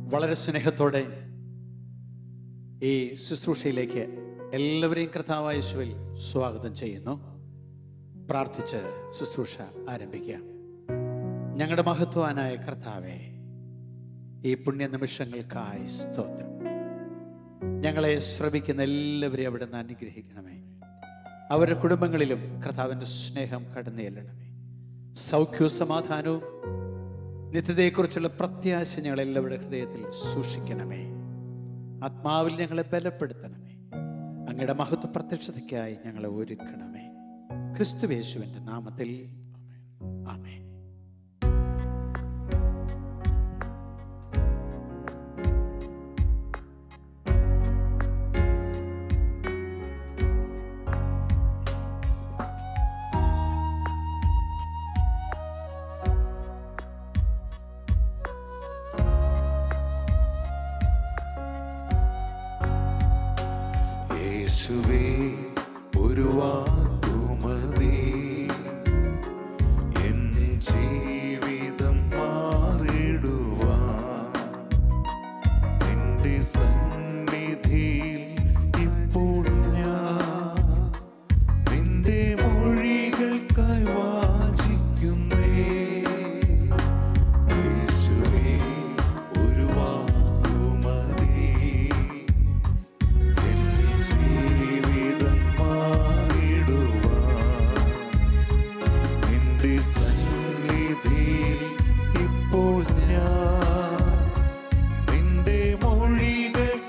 വളരെ സ്നേഹത്തോടെ ഈ ശുശ്രൂഷയിലേക്ക് എല്ലാവരെയും കർത്താവായ യേശുവിൽ സ്വാഗതം ചെയ്യുന്നു പ്രാർത്ഥിച്ച് ശുശ്രൂഷ ആരംഭിക്കാം ഞങ്ങളുടെ മഹത്വാനായ കർത്താവെ ഈ പുണ്യ നിമിഷങ്ങൾക്കായി സ്തോത്രം ഞങ്ങളെ ശ്രമിക്കുന്ന എല്ലാവരെയും അവിടെ നിന്ന് അനുഗ്രഹിക്കണമേ അവരുടെ കുടുംബങ്ങളിലും കർത്താവിൻ്റെ സ്നേഹം കടന്നു ചെല്ലണമേ സൗഖ്യവും സമാധാനവും നിത്യതയെക്കുറിച്ചുള്ള പ്രത്യാശ ഞങ്ങൾ എല്ലാവരുടെ ഹൃദയത്തിൽ സൂക്ഷിക്കണമേ ആത്മാവിൽ ഞങ്ങളെ ബലപ്പെടുത്തണമേ അങ്ങയുടെ മഹത്വ പ്രത്യക്ഷതയ്ക്കായി ഞങ്ങളെ ഒരുക്കണമേ ക്രിസ്തുവേശുവിൻ്റെ നാമത്തിൽ ആമേ യേശുവേ ഒരു വാക്കുമതി എൻ ജീവിതം മാറിടുവാൻ നിന്റെ സന്നിധിയിൽ ഇപ്പോൾ ഞാൻ നിന്റെ മൊഴികൾക്കായി വാചിക്കുന്നേ യേശുവേ ഒരു വാക്കുമതി എൻ ജീവിതം മാറിടുവാൻ നിന്റെ സന്നിധിയിൽ ഇപ്പോൾ ഞാൻ നിന്റെ മൊഴികൾ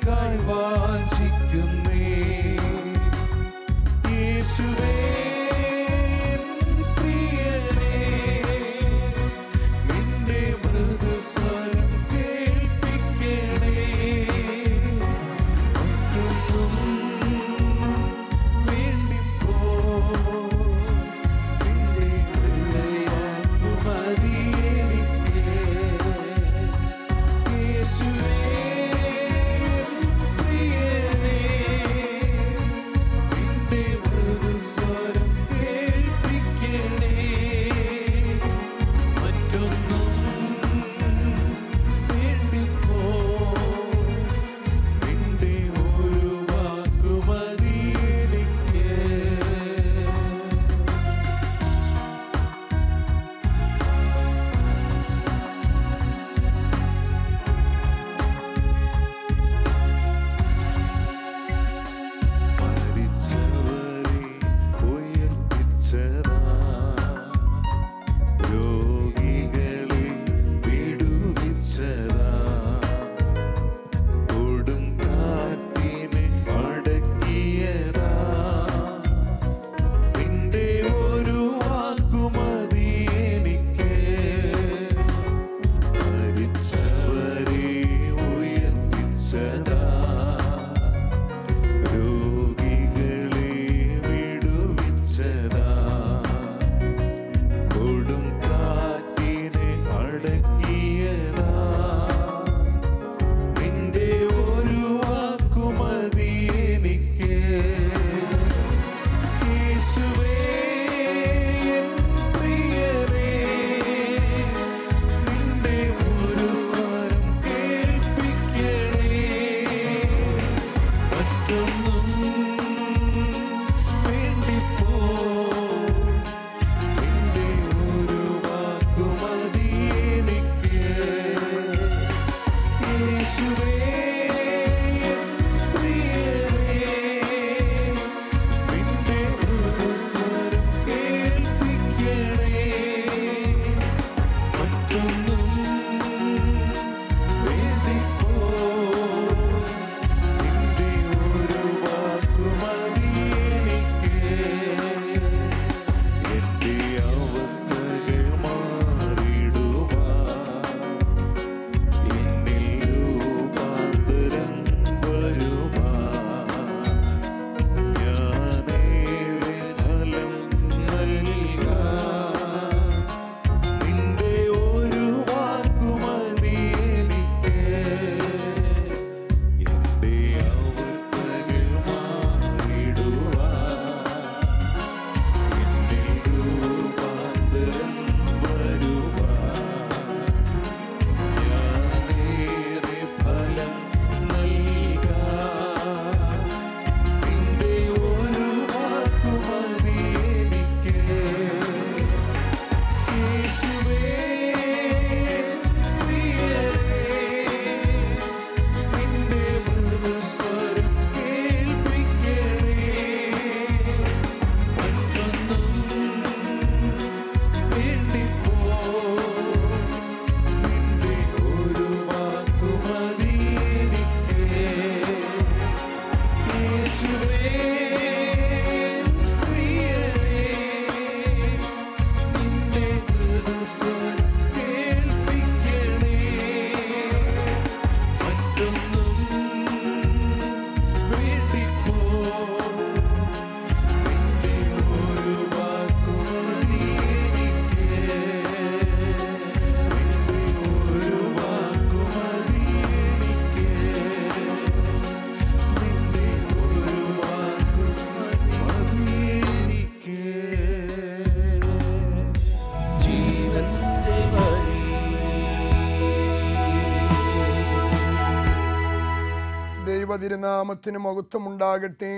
ദൈവതിരുനാമത്തിന് മഹത്വമുണ്ടാകട്ടെ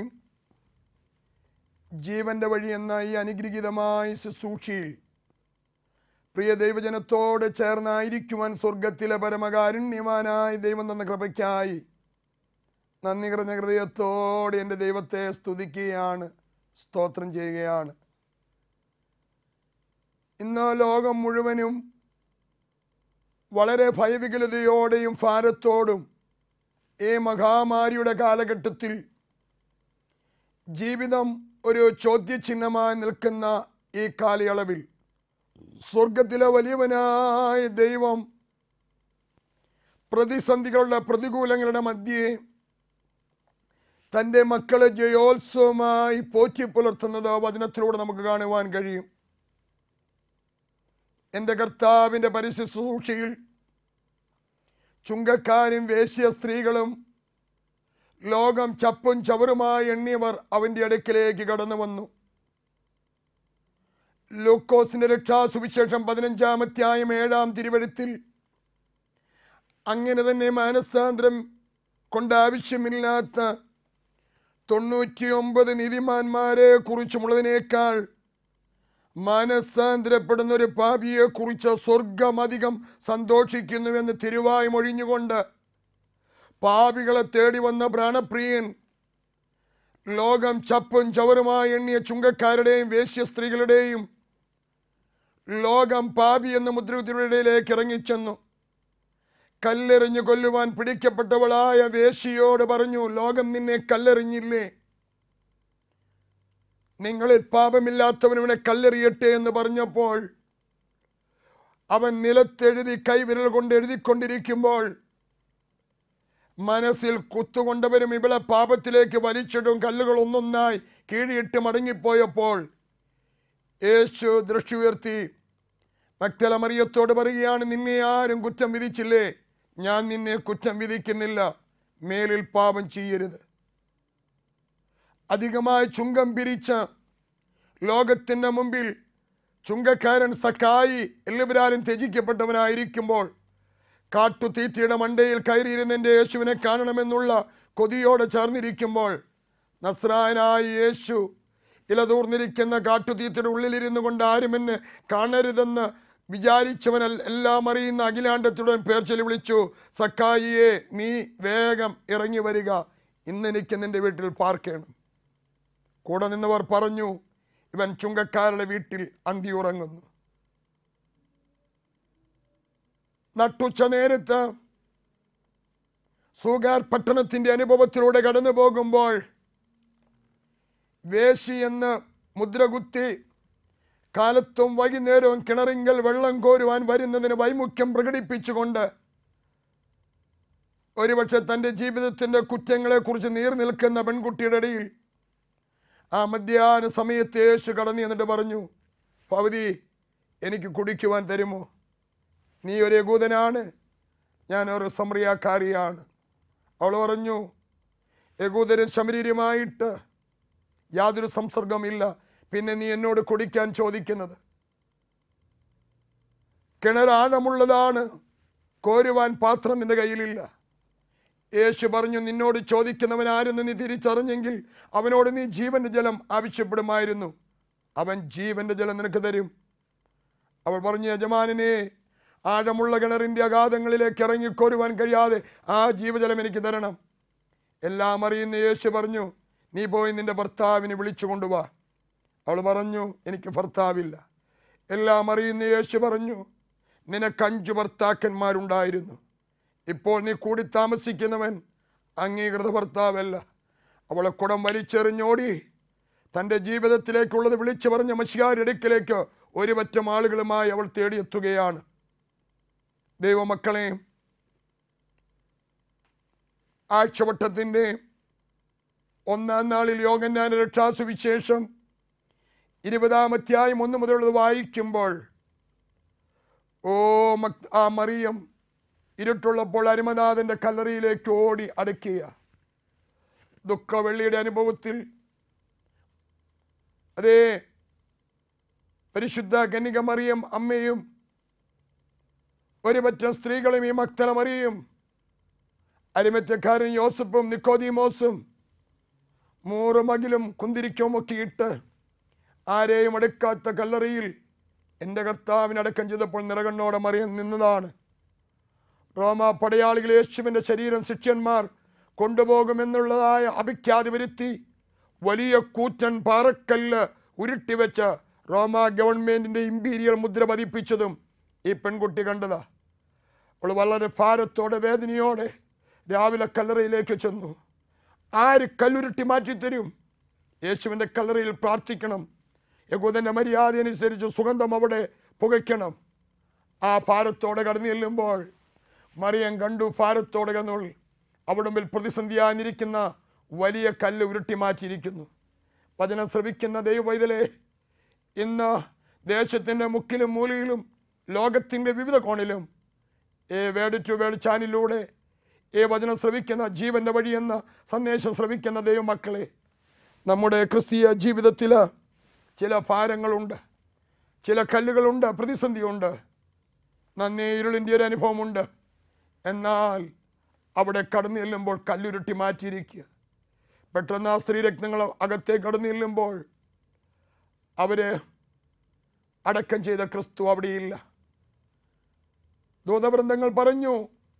ജീവന്റെ വഴി എന്ന ഈ അനുഗ്രഹീതമായ ശുശ്രൂഷയിൽ പ്രിയ ദൈവജനത്തോട് ചേർന്നായിരിക്കുവാൻ സ്വർഗത്തിലെ പരമകാരുണ്യവാനായ ദൈവം തന്ന കൃപയ്ക്കായി നന്ദി നിറഞ്ഞ ഹൃദയത്തോടെ എൻ്റെ ദൈവത്തെ സ്തുതിക്കുകയാണ് സ്തോത്രം ചെയ്യുകയാണ് ഇന്ന് ലോകം മുഴുവനും വളരെ ഭയവികലതയോടെയും ഭാരത്തോടും ഈ മഹാമാരിയുടെ കാലഘട്ടത്തിൽ ജീവിതം ഒരു ചോദ്യചിഹ്നമായി നിൽക്കുന്ന ഈ കാലയളവിൽ സ്വർഗത്തിലെ വലിയവനായ ദൈവം പ്രതിസന്ധികളുടെ പ്രതികൂലങ്ങളുടെ മധ്യേ തൻ്റെ മക്കളെ ജയോത്സവമായി പോറ്റി പുലർത്തുന്നത് വചനത്തിലൂടെ നമുക്ക് കാണുവാൻ കഴിയും എൻ്റെ കർത്താവിൻ്റെ പരിശുശ്രൂഷയിൽ ചുങ്കക്കാരും വേശ്യ സ്ത്രീകളും ലോകം ചപ്പും ചവറുമായി എണ്ണിയവർ അവൻ്റെ അടുക്കിലേക്ക് കടന്നു വന്നു ലൂക്കോസിന്റെ രക്ഷാസുവിശേഷം പതിനഞ്ചാമത്യായം ഏഴാം തിരുവഴുത്തിൽ അങ്ങനെ തന്നെ മാനസാന്തരം കൊണ്ട് ആവശ്യമില്ലാത്ത തൊണ്ണൂറ്റിയൊമ്പത് നീതിമാന്മാരെ കുറിച്ചുമുള്ളതിനേക്കാൾ മാനസാന്തരപ്പെടുന്ന ഒരു പാപിയെ കുറിച്ച് സ്വർഗം അധികം സന്തോഷിക്കുന്നുവെന്ന് തിരുവായി മൊഴിഞ്ഞുകൊണ്ട് പാപികളെ തേടി വന്ന പ്രാണപ്രിയൻ ലോകം ചപ്പും ചവറുമായി എണ്ണിയ ചുങ്കക്കാരുടെയും വേശ്യ സ്ത്രീകളുടെയും ലോകം പാപി എന്ന മുദ്രത്തിനിടയിലേക്ക് ഇറങ്ങിച്ചെന്നു കല്ലെറിഞ്ഞു കൊല്ലുവാൻ പിടിക്കപ്പെട്ടവളായ വേശിയോട് പറഞ്ഞു ലോകം നിന്നെ കല്ലെറിഞ്ഞില്ലേ നിങ്ങളിൽ പാപമില്ലാത്തവൻ ഇവനെ കല്ലെറിയട്ടെ എന്ന് പറഞ്ഞപ്പോൾ അവൻ നിലത്തെഴുതി കൈവിരൽ കൊണ്ട് എഴുതിക്കൊണ്ടിരിക്കുമ്പോൾ മനസ്സിൽ കുത്തുകൊണ്ടവരും ഇവളെ പാപത്തിലേക്ക് വലിച്ചിടും കല്ലുകൾ ഒന്നൊന്നായി കീഴിയിട്ട് മടങ്ങിപ്പോയപ്പോൾ യേശു ദൃഷ്ടി ഉയർത്തി മക്തല മറിയത്തോട് പറയുകയാണ് നിന്നെ ആരും കുറ്റം വിധിച്ചില്ലേ ഞാൻ നിന്നെ കുറ്റം വിധിക്കുന്നില്ല മേലിൽ പാപം ചെയ്യരുത് അധികമായി ചുങ്കം പിരിച്ച ലോകത്തിൻ്റെ മുമ്പിൽ ചുങ്കക്കാരൻ സക്കായി എല്ലാവരാലും ത്യജിക്കപ്പെട്ടവനായിരിക്കുമ്പോൾ കാട്ടുതീറ്റിയുടെ മണ്ടയിൽ കയറിയിരുന്ന എൻ്റെ യേശുവിനെ കാണണമെന്നുള്ള കൊതിയോടെ ചേർന്നിരിക്കുമ്പോൾ നസ്രായനായ യേശു ഇലതൂർന്നിരിക്കുന്ന കാട്ടുതീറ്റിയുടെ ഉള്ളിലിരുന്നു കൊണ്ട് ആരും എന്നെ കാണരുതെന്ന് വിചാരിച്ചവനൽ എല്ലാം അറിയുന്ന അഖിലാണ്ടത്തുടൻ പേർ ചൊല്ലി വിളിച്ചു സക്കായിയെ നീ വേഗം ഇറങ്ങി വരിക ഇന്ന് എനിക്ക് നിന്റെ വീട്ടിൽ പാർക്കണം കൂടെ നിന്നവർ പറഞ്ഞു ഇവൻ ചുങ്കക്കാരുടെ വീട്ടിൽ അന്തി ഉറങ്ങുന്നു നട്ടുച്ച നേരത്ത് സൂഗാർ പട്ടണത്തിന്റെ അനുഭവത്തിലൂടെ കടന്നു പോകുമ്പോൾ വേശി എന്ന് മുദ്രകുത്തി കാലത്തും വൈകുന്നേരവും കിണറിങ്കൽ വെള്ളം കോരുവാൻ വരുന്നതിന് വൈമുഖ്യം പ്രകടിപ്പിച്ചുകൊണ്ട് ഒരുപക്ഷെ തൻ്റെ ജീവിതത്തിൻ്റെ കുറ്റങ്ങളെക്കുറിച്ച് നീർ നിൽക്കുന്ന പെൺകുട്ടിയുടെ ഇടയിൽ ആ മധ്യാഹ്ന സമയത്ത് യേശു കടന്നു എന്നിട്ട് പറഞ്ഞു ഭവതി എനിക്ക് കുടിക്കുവാൻ തരുമോ നീ ഒരു യകൂദനാണ് ഞാൻ ഒരു സമറിയാക്കാരിയാണ് അവൾ പറഞ്ഞു യകൂദരും ശമരീരുമായിട്ട് യാതൊരു സംസർഗമില്ല പിന്നെ നീ എന്നോട് കുടിക്കാൻ ചോദിക്കുന്നത് കിണർ ആഴമുള്ളതാണ് കോരുവാൻ പാത്രം നിന്റെ കയ്യിലില്ല യേശു പറഞ്ഞു നിന്നോട് ചോദിക്കുന്നവൻ ആരെന്ന് നീ തിരിച്ചറിഞ്ഞെങ്കിൽ അവനോട് നീ ജീവന്റെ ജലം ആവശ്യപ്പെടുമായിരുന്നു അവൻ ജീവന്റെ ജലം നിനക്ക് തരും അവൾ പറഞ്ഞു യജമാനനെ ആഴമുള്ള കിണറിൻ്റെ അഗാധങ്ങളിലേക്ക് ഇറങ്ങിക്കോരുവാൻ കഴിയാതെ ആ ജീവജലം എനിക്ക് തരണം എല്ലാം അറിയുന്ന യേശു പറഞ്ഞു നീ പോയി നിന്റെ ഭർത്താവിനെ വിളിച്ചു കൊണ്ടുവാ അവൾ പറഞ്ഞു എനിക്ക് ഭർത്താവില്ല എല്ലാം അറിയുന്ന യേശു പറഞ്ഞു നിനക്ക് അഞ്ചു ഭർത്താക്കന്മാരുണ്ടായിരുന്നു ഇപ്പോൾ നീ കൂടി താമസിക്കുന്നവൻ അംഗീകൃത ഭർത്താവല്ല അവളെ കുടം വലിച്ചെറിഞ്ഞോടി തൻ്റെ ജീവിതത്തിലേക്കുള്ളത് വിളിച്ചു പറഞ്ഞ മഷികാരടുക്കിലേക്ക് ഒരു പറ്റം ആളുകളുമായി അവൾ തേടിയെത്തുകയാണ് ദൈവമക്കളെ ആഴ്ചവട്ടത്തിൻ്റെ ഒന്നാം നാളിൽ യോഗജ്ഞാന രക്ഷാസുവിശേഷം ഇരുപതാമധ്യായം ഒന്ന് മുതലുള്ളത് വായിക്കുമ്പോൾ ഓ മക് ആ മറിയം ഇരുട്ടുള്ളപ്പോൾ അരുമനാഥൻ്റെ കല്ലറിയിലേക്ക് ഓടി അടയ്ക്കുക ദുഃഖവെള്ളിയുടെ അനുഭവത്തിൽ അതേ പരിശുദ്ധ കന്യക മറിയം അമ്മയും ഒരു പറ്റം സ്ത്രീകളും ഈ മക്തല മറിയും അരിമറ്റക്കാരൻ യോസഫും നിക്കോദീമോസും മൂറുമകിലും കുന്തിരിക്കവും ഒക്കെ ഇട്ട് ആരെയും അടുക്കാത്ത കല്ലറിയിൽ എൻ്റെ കർത്താവിനടക്കം ചെയ്തപ്പോൾ നിറകണ്ണോടെ മറിയാൻ നിന്നതാണ് റോമ പടയാളികൾ യേശുവിൻ്റെ ശരീരം ശിഷ്യന്മാർ കൊണ്ടുപോകുമെന്നുള്ളതായ അഭിഖ്യാതി വരുത്തി വലിയ കൂറ്റൻ പാറക്കല്ല് ഉരുട്ടിവെച്ച് റോമ ഗവൺമെൻറ്റിൻ്റെ ഇമ്പീരിയൽ മുദ്ര പതിപ്പിച്ചതും ഈ പെൺകുട്ടി കണ്ടതാ അവൾ വളരെ ഭാരത്തോടെ വേദനയോടെ രാവിലെ കല്ലറയിലേക്ക് ചെന്നു ആര് കല്ലുരുട്ടി മാറ്റിത്തരും യേശുവിൻ്റെ കല്ലറയിൽ പ്രാർത്ഥിക്കണം യഹൂദൻ്റെ മര്യാദ അനുസരിച്ച് സുഗന്ധം അവിടെ പുകയ്ക്കണം ആ ഭാരത്തോടെ കടന്നു ചെല്ലുമ്പോൾ മറിയം കണ്ടു ഭാരത്തോടെ കന്നുൾ അവിടെ മുമ്പിൽ പ്രതിസന്ധിയായിരിക്കുന്ന വലിയ കല്ല് ഉരുട്ടി മാറ്റിയിരിക്കുന്നു വചനം ശ്രവിക്കുന്ന ദൈവവൈതലെ ഇന്ന് ദേശത്തിൻ്റെ മുക്കിലും മൂലയിലും ലോകത്തിൻ്റെ വിവിധ കോണിലും ഏ വേഡ് ടു വേഡ് ചാനലിലൂടെ ഏ വചനം ശ്രവിക്കുന്ന ജീവൻ്റെ വഴി എന്ന സന്ദേശം ശ്രവിക്കുന്ന ദൈവമക്കളെ നമ്മുടെ ക്രിസ്തീയ ജീവിതത്തിൽ ചില ഭാരങ്ങളുണ്ട് ചില കല്ലുകളുണ്ട് പ്രതിസന്ധിയുണ്ട് നന്ദി ഇരുളിൻ്റെ ഒരു അനുഭവമുണ്ട് എന്നാൽ അവിടെ കടന്നു ചെല്ലുമ്പോൾ കല്ലുരുട്ടി മാറ്റിയിരിക്കുക പെട്ടെന്ന് ആ സ്ത്രീരത്നങ്ങൾ അകത്തേക്ക് കടന്നു ചെല്ലുമ്പോൾ അവര് അടക്കം ചെയ്ത ക്രിസ്തു അവിടെയില്ല ദൂതവൃന്ദങ്ങൾ പറഞ്ഞു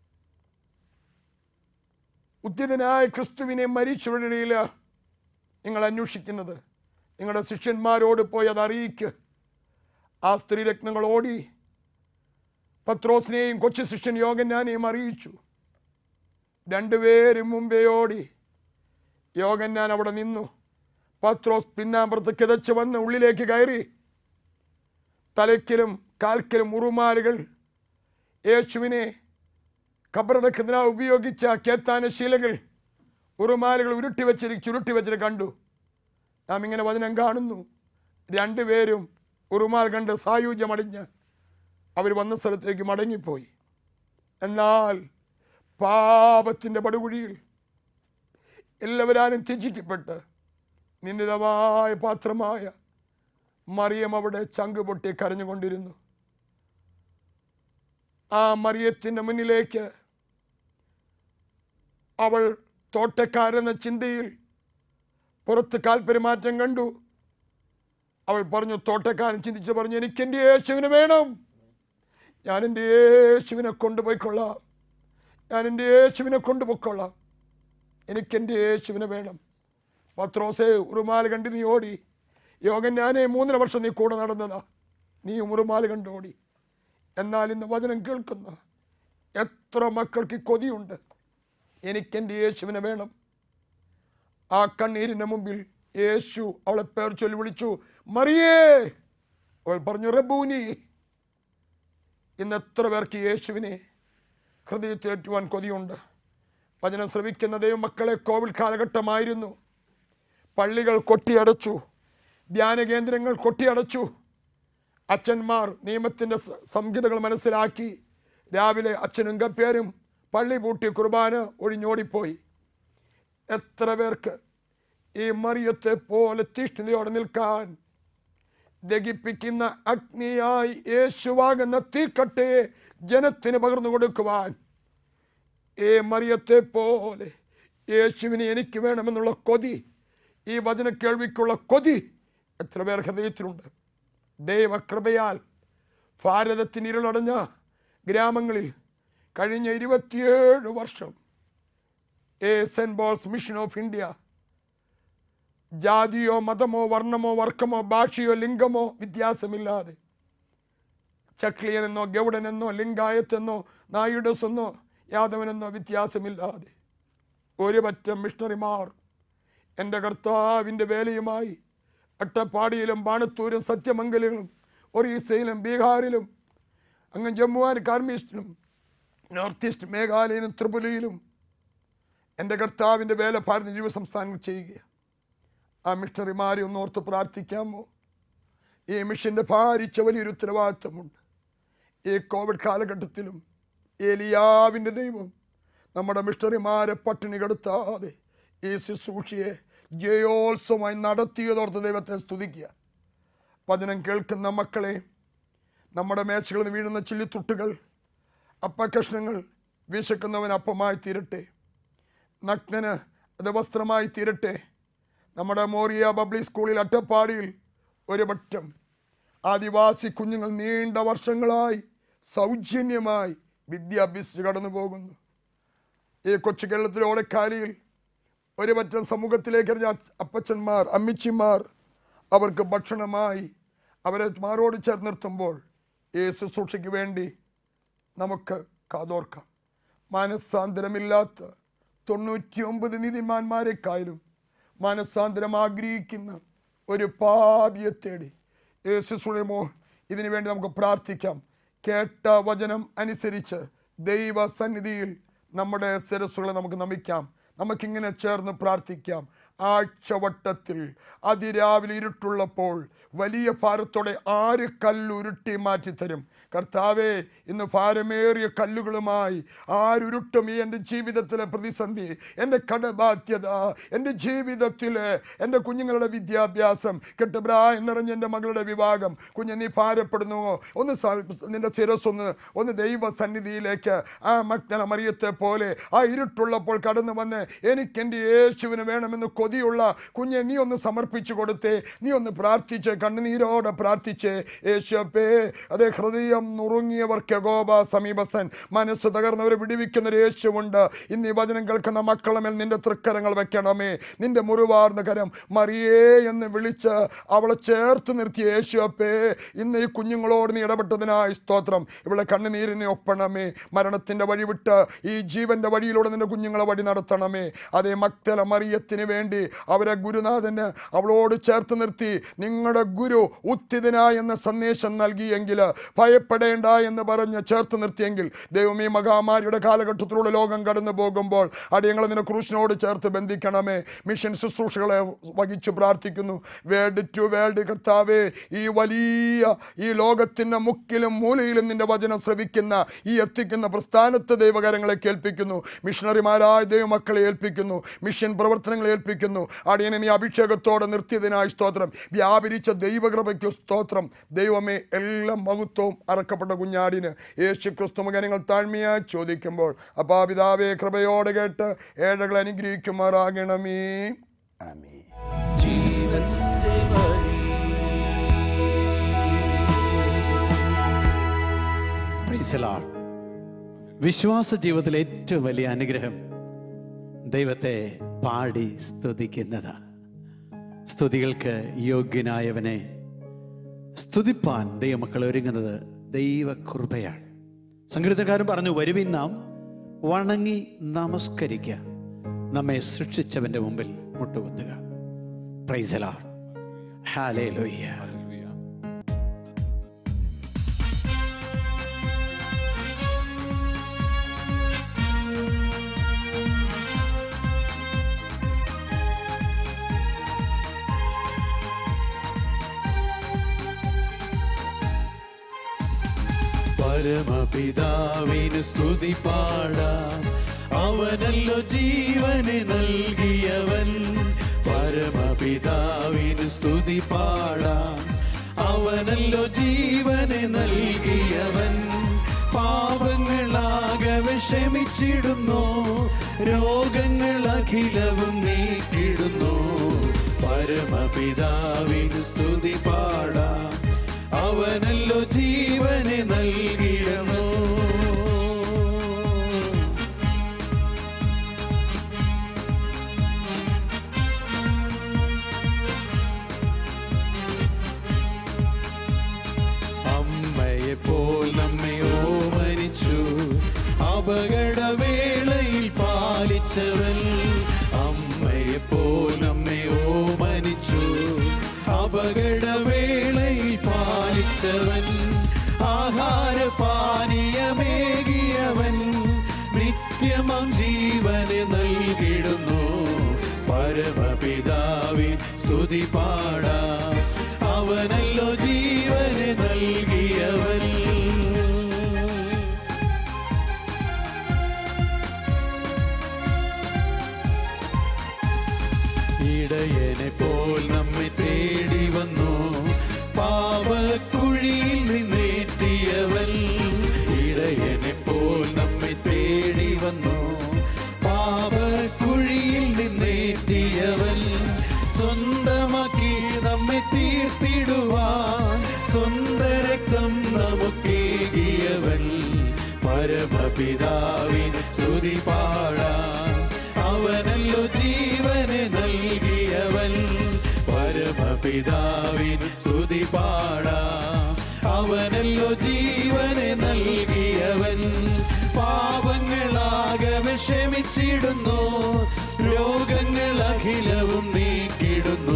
ഉദ്യതനായ ക്രിസ്തുവിനെ മരിച്ചവഴിയില്ല നിങ്ങൾ അന്വേഷിക്കുന്നത് നിങ്ങളുടെ ശിഷ്യന്മാരോട് പോയി അത് അറിയിക്ക് ആ സ്ത്രീരത്നങ്ങൾ ഓടി പത്രോസിനെയും കൊച്ചു ശിഷ്യൻ യോഗന്നാനെയും അറിയിച്ചു രണ്ടുപേരും മുമ്പേ ഓടി യോഗന്നാൻ അവിടെ നിന്നു പത്രോസ് പിന്നാമ്പുറത്ത് കിതച്ച് വന്ന് ഉള്ളിലേക്ക് കയറി തലയ്ക്കലും കാൽക്കലും ഉറുമാലുകൾ യേശുവിനെ ഖബറടക്കുന്നതിനാ ഉപയോഗിച്ച കേത്താന ശീലകൾ ഉറുമാലുകൾ ഉരുട്ടി വെച്ചിരി ചുരുട്ടി വെച്ചിട്ട് കണ്ടു നാം ഇങ്ങനെ വചനം കാണുന്നു രണ്ടുപേരും ഉറുമാൽ കണ്ട് സായുജ്യമടിഞ്ഞ് അവർ വന്ന സ്ഥലത്തേക്ക് മടങ്ങിപ്പോയി എന്നാൽ പാപത്തിൻ്റെ പടുകുഴിയിൽ എല്ലാവരാലും ത്യജിക്കപ്പെട്ട് നിന്ദിതമായ പാത്രമായ മറിയം അവിടെ ചങ്ക് പൊട്ടി കരഞ്ഞുകൊണ്ടിരുന്നു ആ മറിയത്തിൻ്റെ മുന്നിലേക്ക് അവൾ തോട്ടക്കാരെന്ന ചിന്തയിൽ പുറത്ത് കാൽപെരുമാറ്റം കണ്ടു അവൾ പറഞ്ഞു തോട്ടക്കാരൻ ചിന്തിച്ച് പറഞ്ഞു എനിക്ക് എൻ്റെ യേശുവിനെ വേണം ഞാൻ എൻ്റെ യേശുവിനെ കൊണ്ടുപോയിക്കൊള്ളാം ഞാൻ എൻ്റെ യേശുവിനെ കൊണ്ടുപോയിക്കൊള്ളാം എനിക്ക് എൻ്റെ യേശുവിനെ വേണം പത്രോസേ ഉറുമാൽ കണ്ട് നീ ഓടി യോഗൻ ഞാനേ മൂന്നര വർഷം നീ കൂടെ നടന്നതാ നീ ഉറുമാൽ കണ്ട് ഓടി എന്നാൽ ഇന്ന് വചനം കേൾക്കുന്ന എത്ര മക്കൾക്ക് ഈ കൊതിയുണ്ട് എനിക്കെൻ്റെ യേശുവിനെ വേണം ആ കണ്ണീരിൻ്റെ മുമ്പിൽ യേശു അവളെ പേർ ചൊല്ലി വിളിച്ചു മറിയേ അവൾ പറഞ്ഞു റബൂനി ഇന്ന് എത്ര പേർക്ക് യേശുവിനെ ഹൃദയത്തിലേറ്റുവാൻ കൊതിയുണ്ട് വചനം ശ്രവിക്കുന്ന ദൈവമക്കളെ കോവിഡ് കാലഘട്ടമായിരുന്നു പള്ളികൾ കൊട്ടിയടച്ചു ധ്യാന കേന്ദ്രങ്ങൾ കൊട്ടിയടച്ചു അച്ഛന്മാർ നിയമത്തിൻ്റെ സ- സംഹിതകൾ മനസ്സിലാക്കി രാവിലെ അച്ഛനും കപ്പേരും പള്ളി പൂട്ടി കുർബാന ഒഴിഞ്ഞോടിപ്പോയി എത്ര പേർക്ക് ഈ മറിയത്തെ പോലെ തീഷ്ണതയോടെ നിൽക്കാൻ ദഹിപ്പിക്കുന്ന അഗ്നിയായി യേശുവാകുന്ന തീക്കട്ടയെ ജനത്തിന് പകർന്നു കൊടുക്കുവാൻ ഏ മറിയത്തെ പോലെ യേശുവിനെ എനിക്ക് വേണമെന്നുള്ള കൊതി ഈ വചന കേൾവിക്കുള്ള കൊതി എത്ര പേർ ഹൃദയത്തിലുണ്ട് ദൈവകൃപയാൽ ഭാരതത്തിന് ഇരുളടഞ്ഞ ഗ്രാമങ്ങളിൽ കഴിഞ്ഞ ഇരുപത്തിയേഴ് വർഷം a saint Paul's mission of India ജാതിയോ മതമോ വർണ്ണമോ വർക്കമോ ഭാഷയോ ലിംഗമോ വ്യത്യാസമില്ലാതെ ചക്ലിയനെന്നോ ഗൗഡനെന്നോ ലിംഗായത്തെന്നോ നായിഡസ് എന്നോ യാദവനെന്നോ വ്യത്യാസമില്ലാതെ ഒരു പറ്റം മിഷണറിമാർ എൻ്റെ കർത്താവിൻ്റെ വേലയുമായി അട്ടപ്പാടിയിലും ബാണത്തൂരും സത്യമംഗലിലും ഒറീസയിലും ബീഹാറിലും അങ്ങ് ജമ്മു ആൻഡ് കാശ്മീരിലും നോർത്ത് ഈസ്റ്റ് മേഘാലയയിലും ത്രിപുരയിലും എൻ്റെ കർത്താവിൻ്റെ വേല ഭാരത ജീവിത സംസ്ഥാനങ്ങൾ ചെയ്യുക ആ മിഷണറിമാരെ ഒന്ന് ഓർത്ത് പ്രാർത്ഥിക്കാമോ ഈ മിഷൻ്റെ ഭാരിച്ച വലിയൊരു ഉത്തരവാദിത്വമുണ്ട് ഈ കോവിഡ് കാലഘട്ടത്തിലും ഏലിയാവിൻ്റെ ദൈവം നമ്മുടെ മിഷണറിമാരെ പട്ടിണി കെടുത്താതെ ഈ ശുശ്രൂഷയെ ജയോത്സവമായി നടത്തിയതോർത്ത് ദൈവത്തെ സ്തുതിക്കുക വചനം കേൾക്കുന്ന മക്കളെ നമ്മുടെ മേച്ചകളിൽ നിന്ന് വീഴുന്ന ചില്ലിത്തുട്ടുകൾ അപ്പക്കഷ്ണങ്ങൾ വിശക്കുന്നവൻ അപ്പമായി തീരട്ടെ നഗ്നന് അത് വസ്ത്രമായി തീരട്ടെ നമ്മുടെ മോറിയ ബബ്ലി സ്കൂളിൽ അട്ടപ്പാടിയിൽ ഒരു വട്ടം ആദിവാസി കുഞ്ഞുങ്ങൾ നീണ്ട വർഷങ്ങളായി സൗജന്യമായി വിദ്യ അഭ്യസിച്ച് കടന്നു പോകുന്നു ഈ കൊച്ചു കേരളത്തിലെ ഓടക്കാലിയിൽ ഒരു പറ്റം സമൂഹത്തിലേക്ക് എറിഞ്ഞ അച്ഛ- അപ്പച്ചന്മാർ അമ്മിച്ചിമാർ അവർക്ക് ഭക്ഷണമായി അവരെ മാറോട് ചേർന്ന് നിർത്തുമ്പോൾ ഈ ശുശ്രൂഷയ്ക്ക് വേണ്ടി നമുക്ക് കാതോർക്കാം മനസ്സാന്തരമില്ലാത്ത തൊണ്ണൂറ്റി ഒമ്പത് നീതിമാന്മാരെക്കായാലും മനസ്സാന്തരം ആഗ്രഹിക്കുന്ന ഒരു പാപിയെ തേടി യേശുസുളമോ ഇതിനു വേണ്ടി നമുക്ക് പ്രാർത്ഥിക്കാം കേട്ട വചനം അനുസരിച്ച് ദൈവ സന്നിധിയിൽ നമ്മുടെ ശിരസ്സുകളെ നമുക്ക് നമിക്കാം നമുക്കിങ്ങനെ ചേർന്ന് പ്രാർത്ഥിക്കാം ആഴ്ചവട്ടത്തിൽ അതിരാവിലെ ഇരുട്ടുള്ളപ്പോൾ വലിയ ഭാരത്തോടെ ആര് കല്ലുരുട്ടി മാറ്റിത്തരും കർത്താവേ ഇന്ന് ഭാരമേറിയ കല്ലുകളുമായി ആരുരുട്ടും ഈ എൻ്റെ ജീവിതത്തിലെ പ്രതിസന്ധി എൻ്റെ കടബാധ്യത എൻ്റെ ജീവിതത്തിലെ എൻ്റെ കുഞ്ഞുങ്ങളുടെ വിദ്യാഭ്യാസം കെട്ടുപ്രായം നിറഞ്ഞ എൻ്റെ മകളുടെ വിവാഹം കുഞ്ഞ് നീ ഭാരപ്പെടുന്നുവോ ഒന്ന് സ- നിന്റെ ശിരസ്സൊന്ന് ഒന്ന് ദൈവ സന്നിധിയിലേക്ക് ആ മക്തന മറിയത്തെ പോലെ ആ ഇരുട്ടുള്ളപ്പോൾ കടന്നു വന്ന് എനിക്ക് എൻ്റെ യേശുവിന് വേണമെന്ന് കൊതിയുള്ള കുഞ്ഞെ നീ ഒന്ന് സമർപ്പിച്ചു കൊടുത്തേ നീ ഒന്ന് പ്രാർത്ഥിച്ച് കണ്ണുനീരോടെ പ്രാർത്ഥിച്ച് യേശുപ്പേ അതേ ഹൃദയം നുറുങ്ങിയവർക്ക് ഗോപ സമീപസ്ഥൻ മനസ്സ് തകർന്നവരെ വിടിവിക്കുന്ന ഒരു യേശുവുണ്ട് ഇന്ന് ഈ വചനം കേൾക്കുന്ന മക്കളുമേൽ നിന്റെ തൃക്കരങ്ങൾ വെക്കണമേ നിന്റെ മുറിവാർന്ന കരം മറിയേ എന്ന് വിളിച്ച് അവളെ ചേർത്ത് നിർത്തിയ യേശുപ്പേ ഇന്ന് ഈ കുഞ്ഞുങ്ങളോട് നീ ഇടപെട്ടതിനായി സ്തോത്രം ഇവിടെ കണ്ണുനീരിനെ ഒപ്പണമേ മരണത്തിൻ്റെ വഴി വിട്ട് ഈ ജീവന്റെ വഴിയിലൂടെ നിന്റെ കുഞ്ഞുങ്ങളെ വഴി നടത്തണമേ അതേ മക്തല മറിയത്തിന് വേണ്ടി അവരെ ഗുരുനാഥന് അവളോട് ചേർത്ത് നിർത്തി നിങ്ങളുടെ ഗുരു ഉത്തിതന എന്ന സന്ദേശം നൽകിയെങ്കിൽ ഭയപ്പെടേണ്ട എന്ന് പറഞ്ഞ് ചേർത്ത് നിർത്തിയെങ്കിൽ ദൈവം ഈ മഹാമാരിയുടെ കാലഘട്ടത്തിലൂടെ ലോകം കടന്നു പോകുമ്പോൾ അടിയങ്ങളെ നിന്റെ ക്രൂശിനോട് ചേർത്ത് ബന്ധിക്കണമേ മിഷൻ ശുശ്രൂഷകളെ വഹിച്ചു പ്രാർത്ഥിക്കുന്നു വേൾഡ് ടു വേൾഡ് കർത്താവേ ഈ വലിയ ഈ ലോകത്തിൻ്റെ മുക്കിലും മൂലയിലും നിന്റെ വചനം ശ്രവിക്കുന്ന ഈ എത്തിക്കുന്ന പ്രസ്ഥാനത്തെ ദൈവകരങ്ങളെ കേൾപ്പിക്കുന്നു മിഷണറിമാരായ ദൈവമക്കളെ ഏൽപ്പിക്കുന്നു മിഷൻ പ്രവർത്തനങ്ങളെ ഏൽപ്പിക്കുന്നു അടിയനെ നീ അഭിഷേകത്തോടെ നിർത്തിയതിനായി സ്തോത്രം വ്യാപരിച്ച ദൈവകൃപയ്ക്ക് സ്തോത്രം ദൈവമേ എല്ലാ മഹത്വവും അറക്കപ്പെട്ട കുഞ്ഞാടിന് യേശു ക്രിസ്തു മകനങ്ങൾ താഴ്മയായി ചോദിക്കുമ്പോൾ അപ്പാ പിതാവേ കൃപയോടെ കേട്ട് ഏഴകൾ അനുഗ്രഹിക്കുമാറാകണമേ ആമേ ജീവന്റെ വഴി Praise the Lord. വിശ്വാസ ജീവിതത്തിലെ ഏറ്റവും വലിയ അനുഗ്രഹം ദൈവത്തെ പാടി സ്തുതിക്കുന്നത് സ്തുതികൾക്ക് യോഗ്യനായവനെ സ്തുതിപ്പാൻ ദൈവമക്കൾ ഒരുങ്ങുന്നത് ദൈവകൃപയാണ് സംഗീതക്കാരൻ പറഞ്ഞു വരുവിൻ നാം വണങ്ങി നമസ്കരിക്കുക നമ്മെ സൃഷ്ടിച്ചവന്റെ മുമ്പിൽ മുട്ടുകുത്തുക പ്രൈസലാ ഹാലേ ലോയ്യ പരമപിതാവിന് സ്തുതി പാടാം അവനല്ലോ ജീവനെ നൽകിയവൻ പരമപിതാവിന് സ്തുതി പാടാം അവനല്ലോ ജീവനെ നൽകിയവൻ പാപങ്ങളാകെ ക്ഷമിച്ചിടുന്നു രോഗങ്ങൾ അഖിലവും നീക്കിടുന്നു പരമപിതാവിന് സ്തുതി പാടാം അവനല്ലോ ജീവനെ നൽകിയവോ അമ്മയെ പോൽ നമ്മെ ഓമനിച്ചു അപകടവേളയിൽ പാലിച്ചവൻ അമ്മയെ പോൽ നമ്മെ ഓമനിച്ചു അപകടവേളയിൽ പാലിച്ചവൻ ആഹാര പാനീയമേകിയവൻ നിത്യമം ജീവനെ നൽകിടുന്നു പരമപിതാവിൻ സ്തുതി പാടാം അവനല്ലോ ജീവനെ നൽകിയവൻ ഇടയനെ പോൽ നമ്മെ തേടി വന്നു പാവക്കുഴിയിൽ നിന്നേറ്റിയവൻ ഇടയനെ പോൽ നമ്മെ തേടി വന്നു പാവക്കുഴി പരമപിതാവിന് സ്തുതി പാടാം അവനല്ലോ ജീവനെ നൽകിയവൻ പരമപിതാവിന് സ്തുതി പാടാം അവനല്ലോ ജീവനെ നൽകിയവൻ പാപങ്ങളാകെ ക്ഷമിച്ചിടുന്നു രോഗങ്ങൾ അഖിലവും നീക്കിടുന്നു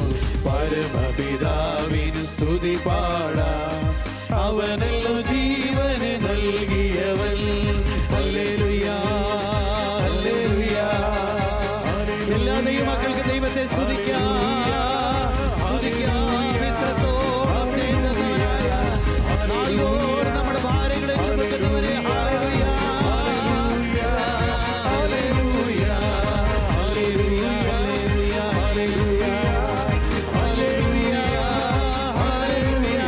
പരമപിതാവിന് സ്തുതി പാടാം അവനല്ലോ ജീവനെ നൽകിയവൻ ഹല്ലേലൂയാ ഹല്ലേലൂയാ എല്ലാ ദൈവമക്കൾക്ക് ദൈവത്തെ സ്തുതിക്കാം സ്തുതിക്കാം ഇത്രത്തോളം ചെയ്തതായ നാൾതോറും നമ്മുടെ ഭാരങ്ങളെ ചുമക്കുന്നവരെ ഹല്ലേലൂയാ ഹല്ലേലൂയാ ഹല്ലേലൂയാ ഹല്ലേലൂയാ ഹല്ലേലൂയാ ഹല്ലേലൂയാ ഹല്ലേലൂയാ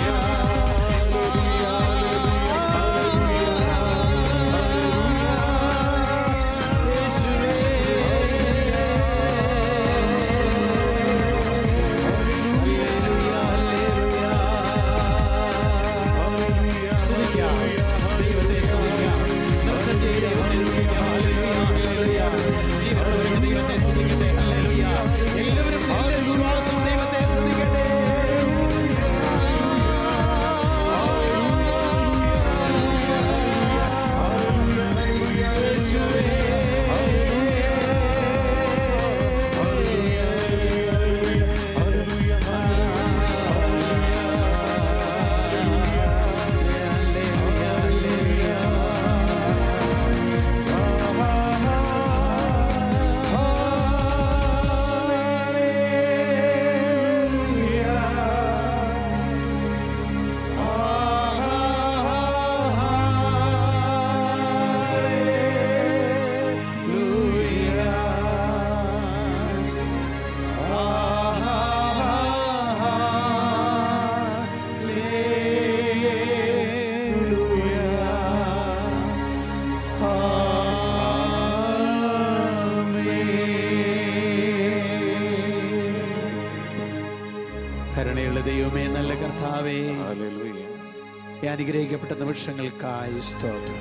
കരുണയുള്ള ദൈവമേ നല്ല കർത്താവേ ഈ അനുഗ്രഹിക്കപ്പെട്ട നിമിഷങ്ങൾക്കായി സ്തോത്രം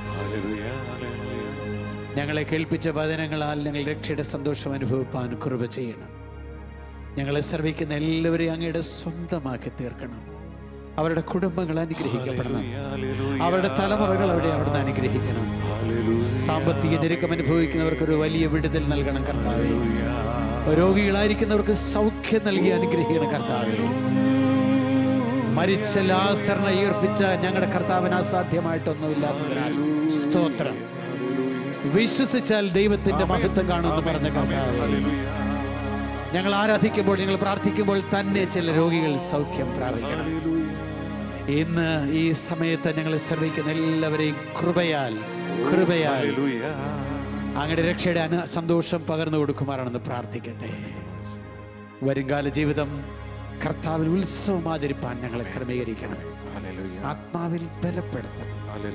ഞങ്ങളെ കേൾപ്പിച്ച വചനങ്ങളാൽ ഞങ്ങൾ രക്ഷയുടെ സന്തോഷം അനുഭവിപ്പാൻ കൃപ ചെയ്യണം ഞങ്ങളെ സർവിക്കുന്ന എല്ലാവരെയും അങ്ങയുടെ സ്വന്തമാക്കി തീർക്കണം അവരുടെ കുടുംബങ്ങൾ അനുഗ്രഹിക്കപ്പെടണം അവരുടെ തലമുറകൾ അവിടെ അവിടുന്ന് അനുഗ്രഹിക്കണം സാമ്പത്തിക ഞെരുക്കം അനുഭവിക്കുന്നവർക്ക് ഒരു വലിയ വിടുതൽ നൽകണം കർത്താവേ രോഗികളായിരിക്കുന്നവർക്ക് സൗഖ്യം നൽകി അനുഗ്രഹിക്കണം കർത്താവേ മരിച്ച ലാസറിനെ ഉയർപ്പിച്ച ഞങ്ങളുടെ കർത്താവിന് അസാധ്യമായിട്ടൊന്നുമില്ലാത്തതിനാൽ സ്തോത്രം വിശ്വസിച്ചാൽ ദൈവത്തിന്റെ മഹത്വം കാണുമെന്ന് പറഞ്ഞ കർത്താവ് ഞങ്ങൾ ആരാധിക്കുമ്പോൾ ഞങ്ങൾ പ്രാർത്ഥിക്കുമ്പോൾ തന്നെ ചില രോഗികൾ സൗഖ്യം പ്രാപിക്കണം ഇന്ന് ഈ സമയത്ത് ഞങ്ങളെ ശ്രമിക്കുന്ന എല്ലാവരെയും കൃപയാൽ കൃപയാൽ അങ്ങയുടെ രക്ഷയുടെ അനു സന്തോഷം പകർന്നു കൊടുക്കുമാറാണെന്ന് പ്രാർത്ഥിക്കട്ടെ വരുംകാല ജീവിതം കർത്താവിൽ ഉത്സവമാതിരിപ്പാൻ ഞങ്ങളെ ക്രമീകരിക്കണം ആത്മാവിൽ ബലപ്പെടുത്തണം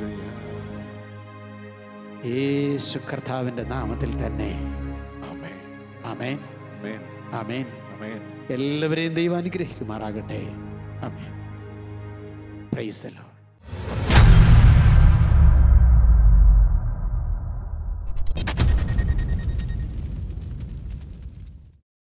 യേശു കർത്താവിന്റെ നാമത്തിൽ തന്നെ ആമേൻ ആമേൻ എല്ലാവരെയും ദൈവം അനുഗ്രഹിക്കുമാറാകട്ടെ ആമേൻ പ്രൈസ് ദ ലോർഡ്